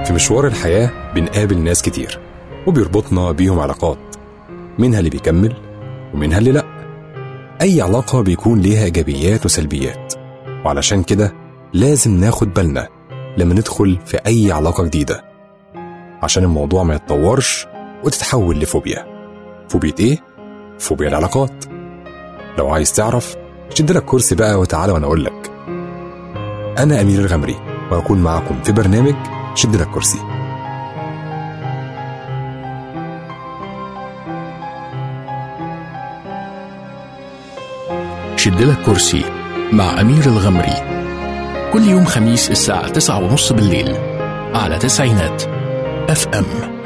في مشوار الحياة بنقابل ناس كتير وبيربطنا بيهم علاقات منها اللي بيكمل ومنها اللي لأ أي علاقة بيكون ليها إيجابيات وسلبيات وعلشان كده لازم ناخد بالنا لما ندخل في أي علاقة جديدة عشان الموضوع ما يتطورش وتتحول لفوبيا فوبيا إيه؟ فوبيا العلاقات لو عايز تعرف شد لك كرسي بقى وتعالى وأنا أقول لك أنا أمير الغمري وأكون معكم في برنامج شد لك كرسي شد لك كرسي مع أمير الغمري كل يوم خميس الساعة تسعة ونص بالليل على تسعينات اف ام